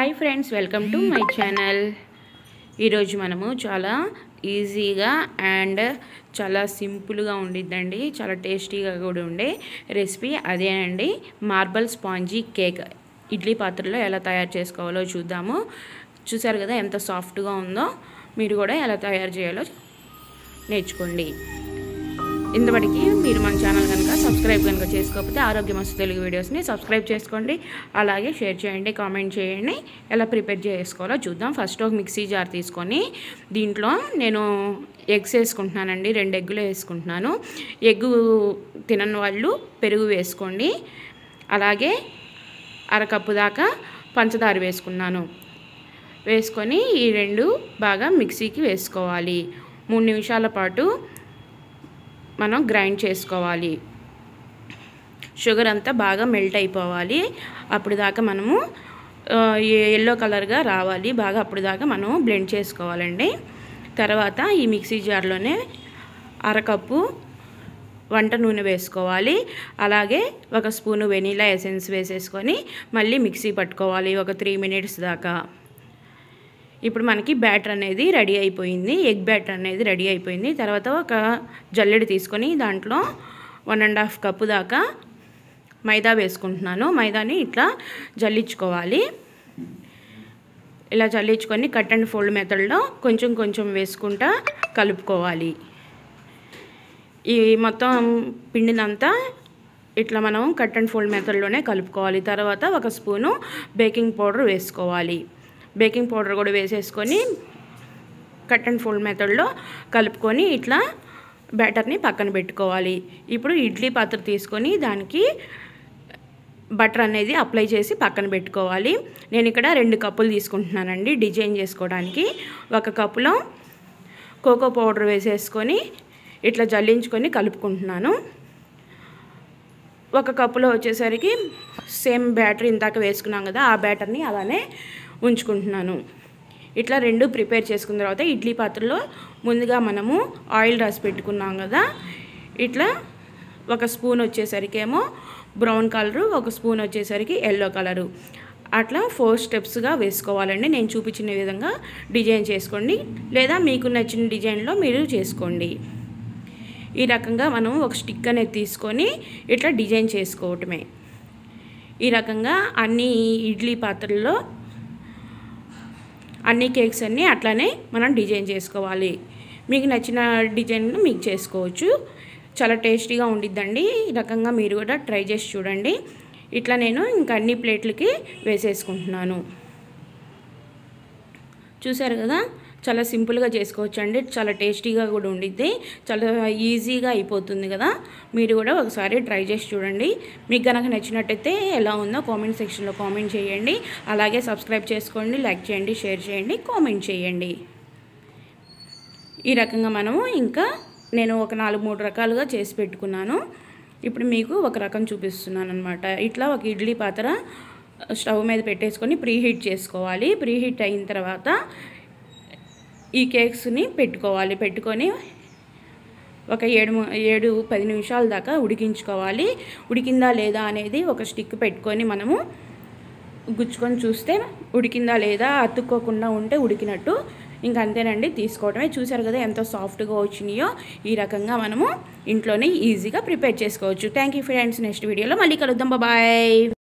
hi friends welcome to my channel ఈరోజు మనము చాలా ఈజీగా అండ్ చాలా సింపుల్గా ఉండిద్దండి చాలా టేస్టీగా కూడా ఉండే రెసిపీ అదేనండి మార్బల్ స్పాంజీ కేక్ ఇడ్లీ పాత్రలో ఎలా తయారు చేసుకోవాలో చూద్దాము చూసారు కదా ఎంత సాఫ్ట్గా ఉందో మీరు కూడా ఎలా తయారు చేయాలో నేర్చుకోండి ఇంతవరకు మీరు మన ఛానల్ కనుక సబ్స్క్రైబ్ కనుక చేసుకోకపోతే ఆరోగ్య మస్తు తెలుగు వీడియోస్ని సబ్స్క్రైబ్ చేసుకోండి అలాగే షేర్ చేయండి కామెంట్ చేయండి ఎలా ప్రిపేర్ చేసుకోవాలో చూద్దాం ఫస్ట్ ఒక మిక్సీ జార్ తీసుకొని దీంట్లో నేను ఎగ్స్ వేసుకుంటున్నానండి రెండు ఎగ్గులు వేసుకుంటున్నాను ఎగ్గు తినని వాళ్ళు పెరుగు వేసుకోండి అలాగే అరకప్పు దాకా పంచదార వేసుకున్నాను వేసుకొని ఈ రెండు బాగా మిక్సీకి వేసుకోవాలి మూడు నిమిషాల పాటు మనం గ్రైండ్ చేసుకోవాలి షుగర్ అంతా బాగా మెల్ట్ అయిపోవాలి అప్పుడు దాకా మనము ఎల్లో కలర్గా రావాలి బాగా అప్పుడు దాకా మనము బ్లెండ్ చేసుకోవాలండి తర్వాత ఈ మిక్సీ జార్లోనే అరకప్పు వంట నూనె వేసుకోవాలి అలాగే ఒక స్పూను వెనీలా ఎసెన్స్ వేసేసుకొని మళ్ళీ మిక్సీ పట్టుకోవాలి ఒక త్రీ మినిట్స్ దాకా ఇప్పుడు మనకి బ్యాటర్ అనేది రెడీ అయిపోయింది ఎగ్ బ్యాటర్ అనేది రెడీ అయిపోయింది తర్వాత ఒక జల్లెడ తీసుకొని దాంట్లో వన్ అండ్ హాఫ్ కప్పు దాకా మైదా వేసుకుంటున్నాను మైదాని ఇట్లా జల్లించుకోవాలి ఇలా జల్లించుకొని కట్ అండ్ ఫోల్డ్ మెథడ్లో కొంచెం కొంచెం వేసుకుంటా కలుపుకోవాలి ఈ మొత్తం పిండినంతా ఇట్లా మనం కట్ అండ్ ఫోల్డ్ మెథడ్లోనే కలుపుకోవాలి తర్వాత ఒక స్పూను బేకింగ్ పౌడర్ వేసుకోవాలి బేకింగ్ పౌడర్ కూడా వేసేసుకొని కట్ అండ్ ఫోల్డ్ మెథడ్లో కలుపుకొని ఇట్లా బ్యాటర్ని పక్కన పెట్టుకోవాలి ఇప్పుడు ఇడ్లీ పాత్ర తీసుకొని దానికి బటర్ అనేది అప్లై చేసి పక్కన పెట్టుకోవాలి నేను ఇక్కడ రెండు కప్పులు తీసుకుంటున్నానండి డిజైన్ చేసుకోవడానికి ఒక కప్పులో కోకో పౌడర్ వేసేసుకొని ఇట్లా జల్లించుకొని కలుపుకుంటున్నాను ఒక కప్పులో వచ్చేసరికి సేమ్ బ్యాటరీ ఇందాక వేసుకున్నాం కదా ఆ బ్యాటర్ని అలానే ఉంచుకుంటున్నాను ఇట్లా రెండు ప్రిపేర్ చేసుకున్న తర్వాత ఇడ్లీ పాత్రలో ముందుగా మనము ఆయిల్ రాసి పెట్టుకున్నాం కదా ఇట్లా ఒక స్పూన్ వచ్చేసరికి ఏమో బ్రౌన్ కలరు ఒక స్పూన్ వచ్చేసరికి ఎల్లో కలరు అట్లా ఫోర్ స్టెప్స్గా వేసుకోవాలండి నేను చూపించిన విధంగా డిజైన్ చేసుకోండి లేదా మీకు నచ్చిన డిజైన్లో మీరు చేసుకోండి ఈ రకంగా మనం ఒక స్టిక్ అనేది తీసుకొని ఇట్లా డిజైన్ చేసుకోవటమే ఈ రకంగా అన్ని ఇడ్లీ పాత్రల్లో అన్ని కేక్స్ అన్నీ అట్లానే మనం డిజైన్ చేసుకోవాలి మీకు నచ్చిన డిజైన్ మీకు చేసుకోవచ్చు చాలా టేస్టీగా ఉండిద్దండి ఈ రకంగా మీరు కూడా ట్రై చేసి చూడండి ఇట్లా నేను ఇంకా అన్ని ప్లేట్లకి వేసేసుకుంటున్నాను చూసారు కదా చాలా సింపుల్గా చేసుకోవచ్చు అండి చాలా టేస్టీగా కూడా ఉండిద్ది చాలా ఈజీగా అయిపోతుంది కదా మీరు కూడా ఒకసారి ట్రై చేసి చూడండి మీకు కనుక నచ్చినట్టయితే ఎలా ఉందో కామెంట్ సెక్షన్లో కామెంట్ చేయండి అలాగే సబ్స్క్రైబ్ చేసుకోండి లైక్ చేయండి షేర్ చేయండి కామెంట్ చేయండి ఈ రకంగా మనము ఇంకా నేను ఒక నాలుగు మూడు రకాలుగా చేసి పెట్టుకున్నాను ఇప్పుడు మీకు ఒక రకం చూపిస్తున్నాను అనమాట ఇట్లా ఒక ఇడ్లీ పాత్ర స్టవ్ మీద పెట్టేసుకొని ప్రీహీట్ చేసుకోవాలి ప్రీహీట్ అయిన తర్వాత ఈ కేక్స్ని పెట్టుకోవాలి పెట్టుకొని ఒక ఏడు ఏడు పది నిమిషాల దాకా ఉడికించుకోవాలి ఉడికిందా లేదా అనేది ఒక స్టిక్ పెట్టుకొని మనము గుచ్చుకొని చూస్తే ఉడికిందా లేదా అతుక్కోకుండా ఉంటే ఉడికినట్టు ఇంకా అంతేనండి తీసుకోవడమే చూసారు కదా ఎంతో సాఫ్ట్గా వచ్చినాయో ఈ రకంగా మనము ఇంట్లోనే ఈజీగా ప్రిపేర్ చేసుకోవచ్చు థ్యాంక్ యూ ఫ్రెండ్స్ నెక్స్ట్ వీడియోలో మళ్ళీ కలుద్దాం బాయ్